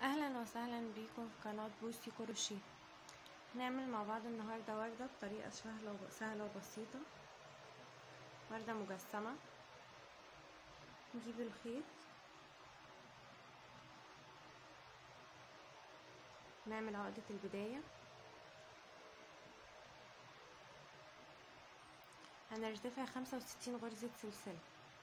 اهلا وسهلا بيكم في قناة بوسي كروشيه هنعمل مع بعض النهاردة وردة بطريقة سهلة سهلة وبسيطة وردة مجسمة نجيب الخيط نعمل عقدة البداية هنرتفع خمسة وستين غرزة سلسلة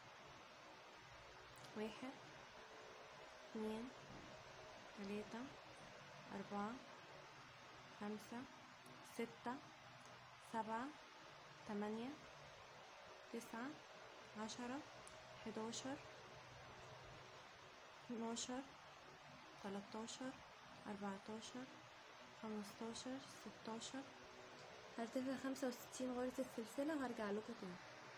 واحد اتنين تلاتة أربعة خمسة ستة سبعة تمانية تسعة عشرة حداشر اتناشر تلاتاشر أربعتاشر خمستاشر ستاشر هرتفع خمسة وستين غرزة سلسلة وهرجع لكم تاني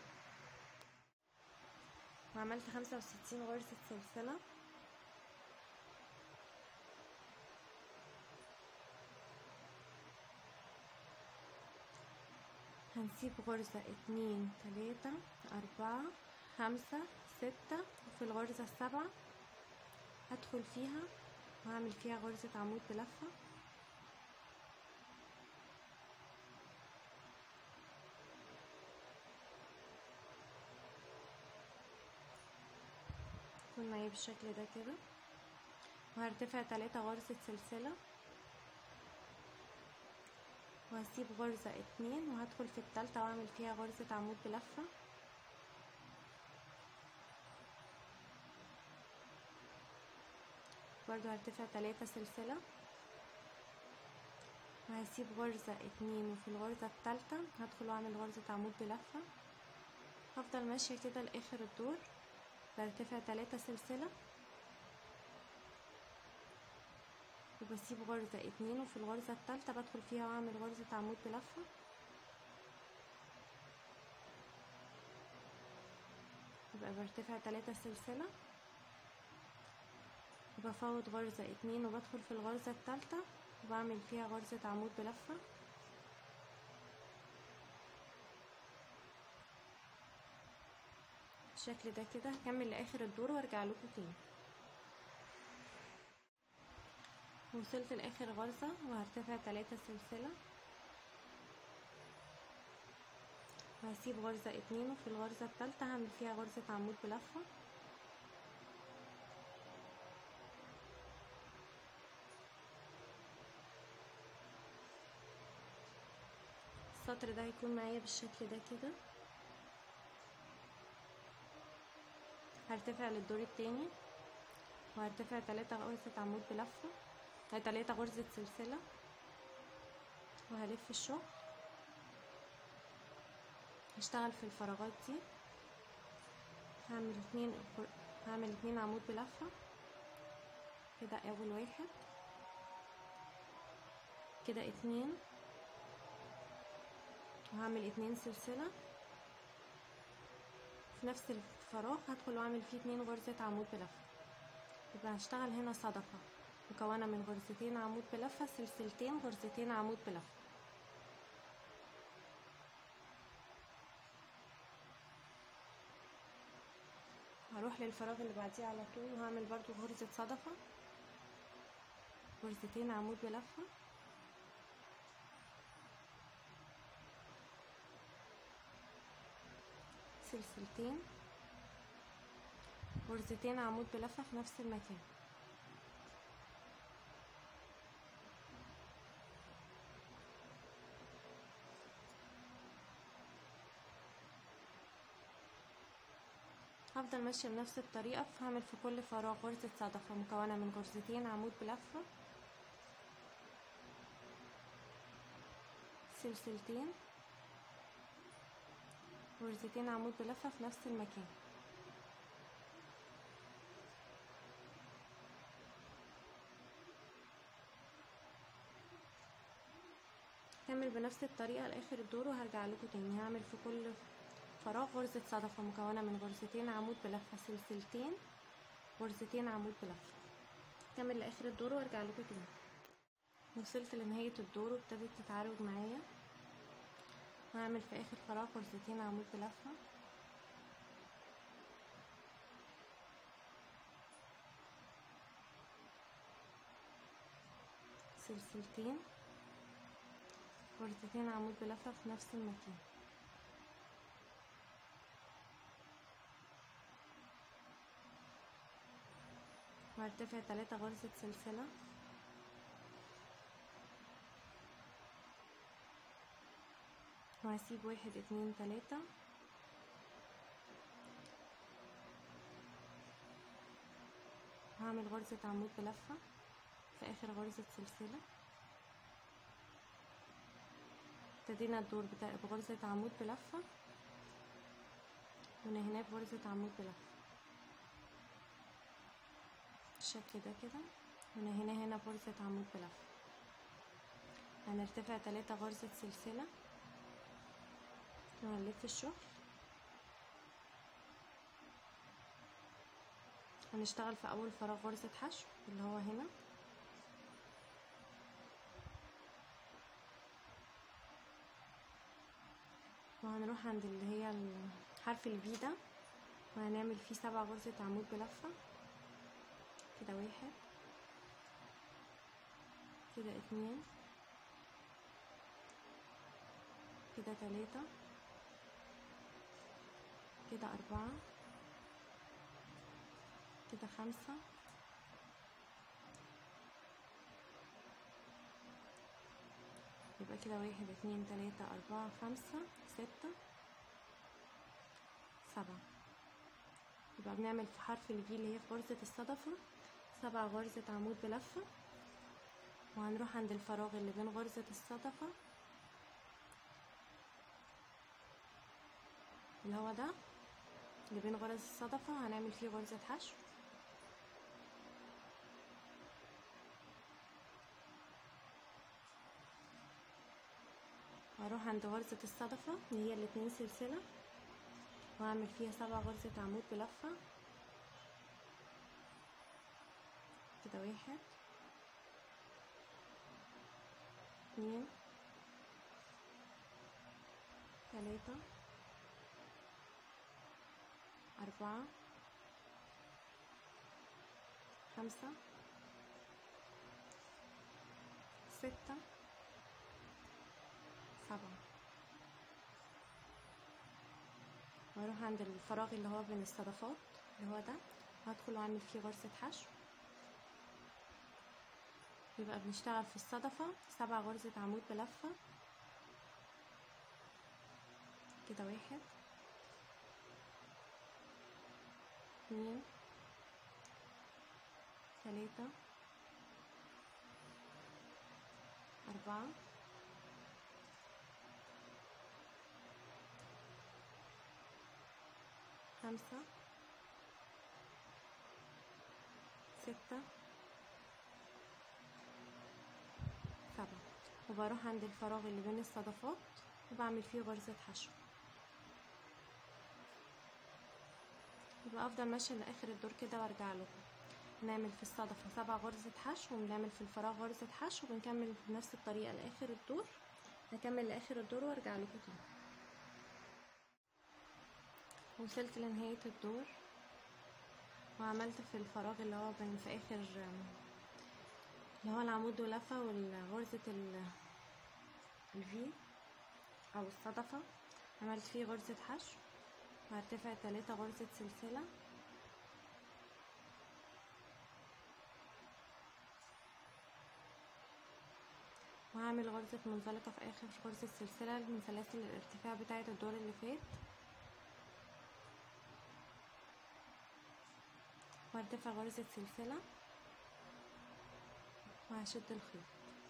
وعملت خمسة وستين غرزة سلسلة هنسيب غرزة اتنين تلاتة أربعة خمسة ستة وفي الغرزة السابعة هدخل فيها وهعمل فيها غرزة عمود بلفة يكون معايا بالشكل ده كده وهرتفع تلاتة غرزة سلسلة وهسيب غرزة اتنين وهدخل في التالتة واعمل فيها غرزة عمود بلفة برضو هرتفع تلاتة سلسلة وهسيب غرزة اتنين وفي الغرزة التالتة هدخل واعمل غرزة عمود بلفة هفضل ماشية كده لاخر الدور برتفع تلاتة سلسلة وبسيب غرزة اتنين وفي الغرزة التالتة بدخل فيها واعمل غرزة عمود بلفة يبقى برتفع تلاتة سلسلة وبفوت غرزة اتنين وبدخل في الغرزة التالتة وبعمل فيها غرزة عمود بلفة بالشكل ده كده هكمل لاخر الدور وارجع لكم تاني وصلت لاخر غرزة وهرتفع تلاتة سلسلة وهسيب غرزة اتنين وفي الغرزة التالتة هعمل فيها غرزة عمود بلفة السطر ده هيكون معايا بالشكل ده كده هرتفع للدور التاني وهرتفع تلاتة غرزة عمود بلفة تلاتة غرزة سلسلة وهلف الشغل هشتغل في الفراغات دي هعمل اتنين هعمل اتنين عمود بلفة كده اول واحد كده اتنين وهعمل اتنين سلسلة في نفس الفراغ هدخل واعمل فيه اتنين غرزة عمود بلفة يبقى هشتغل هنا صدفة مكونة من غرزتين عمود بلفة سلسلتين غرزتين عمود بلفة هروح للفراغ اللي بعديه على طول وهعمل برضو غرزة صدفة غرزتين عمود بلفة سلسلتين غرزتين عمود بلفة في نفس المكان هفضل ماشية بنفس الطريقة فهعمل في كل فراغ غرزة صدفة مكونة من غرزتين عمود بلفة سلسلتين غرزتين عمود بلفة في نفس المكان هكمل بنفس الطريقة لاخر الدور وهرجع لكم تاني هعمل في كل فراغ غرزة صدفة مكونة من غرزتين عمود بلفة سلسلتين غرزتين عمود بلفة هكمل لاخر الدور وارجع لكم تاني وصلت لنهاية الدور وابتدت تتعرج معايا هعمل في اخر فراغ غرزتين عمود بلفة سلسلتين غرزتين عمود بلفة في نفس المكان وهرتفع تلاتة غرزة سلسلة وهسيب واحد اتنين تلاتة هعمل غرزة عمود بلفة في اخر غرزة سلسلة ابتدينا الدور بتاع بغرزة عمود بلفة ونهيناه بغرزة عمود بلفة بالشكل ده كده ونهيناه هنا بغرزة عمود بلفة هنرتفع تلاتة غرزة سلسلة وهنلف الشغل هنشتغل في اول فراغ غرزة حشو اللي هو هنا وهنروح عند اللي هي حرف الفي ده وهنعمل فيه سبع غرزة عمود بلفة كده واحد كده اتنين كده تلاتة كده أربعة كده خمسة يبقى كده واحد اتنين تلاتة أربعة خمسة ستة سبعة يبقى بنعمل في حرف الفي اللي هي في غرزة الصدفة سبع غرزة عمود بلفة وهنروح عند الفراغ اللي بين غرزة الصدفة اللي هو ده اللي بين غرز الصدفة هنعمل فيه غرزة حشو هروح عند غرزة الصدفة اللي هي الاتنين سلسلة وهعمل فيها سبع غرزة عمود بلفة كده واحد اتنين تلاتة أربعة خمسة ستة سبعة واروح عند الفراغ اللي هو بين الصدفات اللي هو ده هدخل واعمل فيه غرزة حشو يبقى بنشتغل في الصدفة سبع غرزة عمود بلفة كده واحد اتنين تلاتة أربعة خمسة ستة سبعة وبروح عند الفراغ اللي بين الصدفات وبعمل فيه غرزة حشو يبقى افضل ماشيه لاخر الدور كده وارجع لكم نعمل في الصدفه سبع غرزه حشو وبنعمل في الفراغ غرزه حشو وبنكمل بنفس الطريقه لاخر الدور هكمل لاخر الدور وارجع لكم تاني وصلت لنهايه الدور وعملت في الفراغ اللي هو بين في اخر اللي هو العمود ولفه والغرزه الفي او الصدفه عملت فيه غرزه حشو وهرتفع تلاتة غرزة سلسلة وهعمل غرزة منزلقة في آخر غرزة سلسلة من سلاسل الارتفاع بتاعة الدور اللي فات وهرتفع غرزة سلسلة وهشد الخيط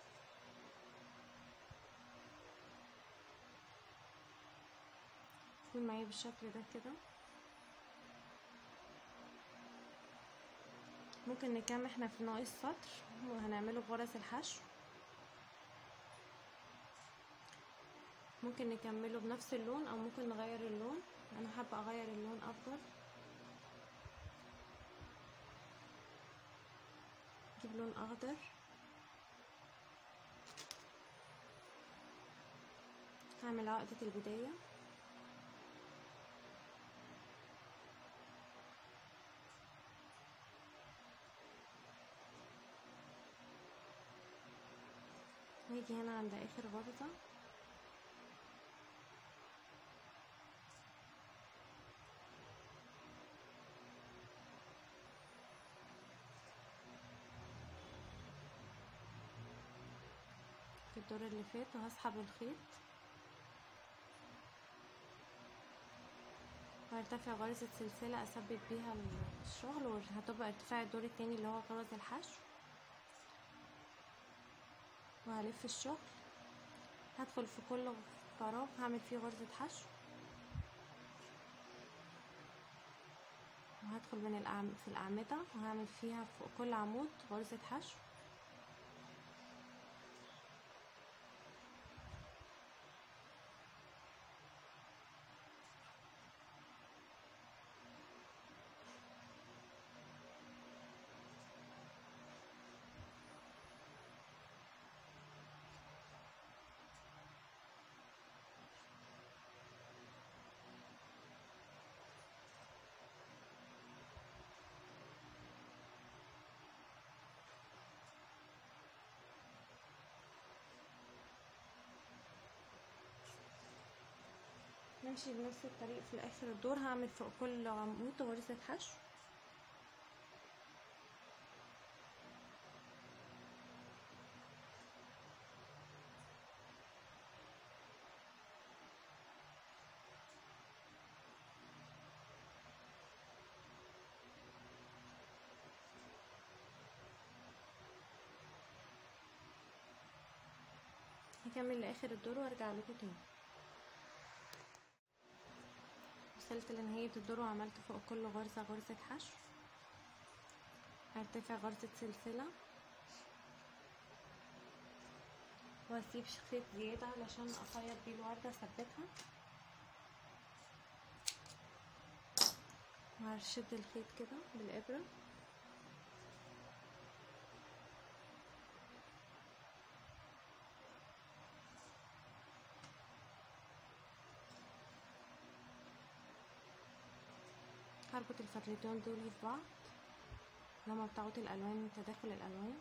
يكون معايا بالشكل ده كده ممكن نكمل احنا في ناقص سطر وهنعمله بغرز الحشو ممكن نكمله بنفس اللون او ممكن نغير اللون انا حابه اغير اللون افضل اجيب لون اخضر هعمل عقدة البداية واجي هنا عند اخر غرزة في الدور اللي فات وهسحب الخيط وهرتفع غرزة سلسلة اثبت بيها الشغل وهتبقى ارتفاع الدور التاني اللي هو غرز الحشو وهلف الشغل هدخل في كل فراغ هعمل فيه غرزة حشو وهدخل من الأعم... في الأعمدة وهعمل فيها فوق كل عمود غرزة حشو نمشي بنفس الطريق في اخر الدور هعمل فوق كل عمود غرزة حشو هكمل لاخر الدور وارجع لكم تاني وصلت لنهاية الدور وعملت فوق كل غرزة غرزة حشو هرتفع غرزة سلسلة واسيب خيط زيادة علشان اخيط بيه الوردة اثبتها وهشد الخيط كده بالابرة هربط الفتلتين دول في بعض لما بتاعت الالوان تداخل الالوان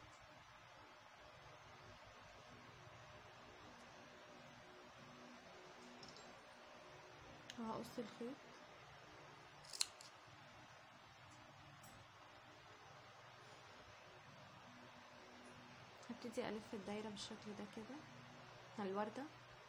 وهقص الخيط هبتدي الف الدايره بالشكل ده كده على الورده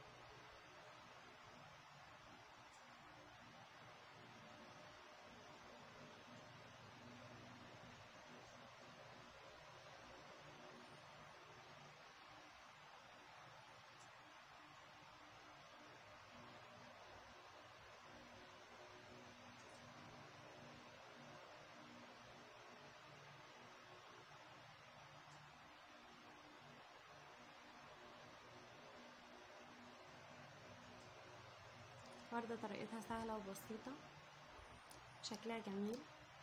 وردة طريقتها سهلة وبسيطة شكلها جميل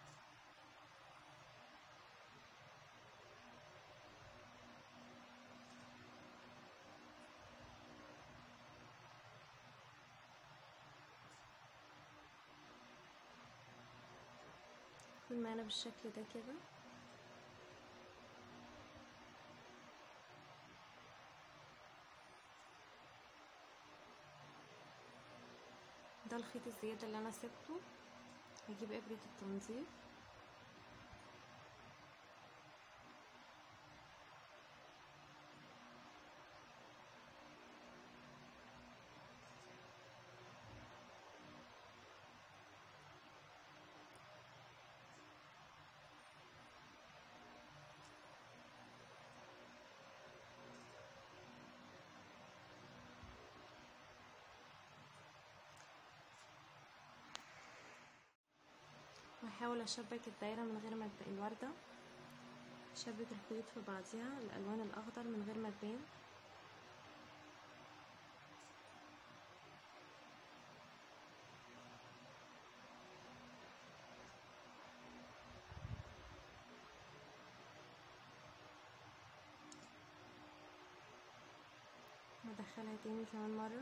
يكون معانا بالشكل ده كده ده الخيط الزيادة اللي انا سبته هجيب ابرة التنظيف واحاول اشبك الدايره من غير ما تبقى الورده شبك الخيوط في بعضها الالوان الاخضر من غير ما تبان هدخلها تاني كمان مره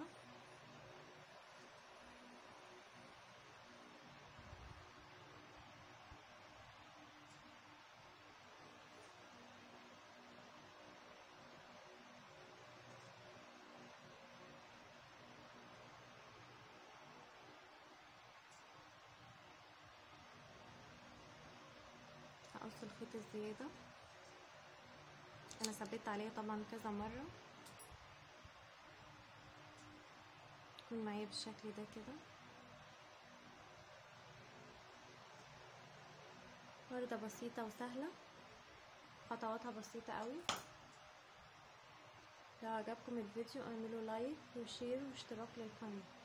الخيط الزيادة انا ثبت عليه طبعا كذا مرة يكون معايا بالشكل ده كده وردة بسيطة وسهلة خطواتها بسيطة قوي لو عجبكم الفيديو اعملوا لايك وشير واشتراك للقناة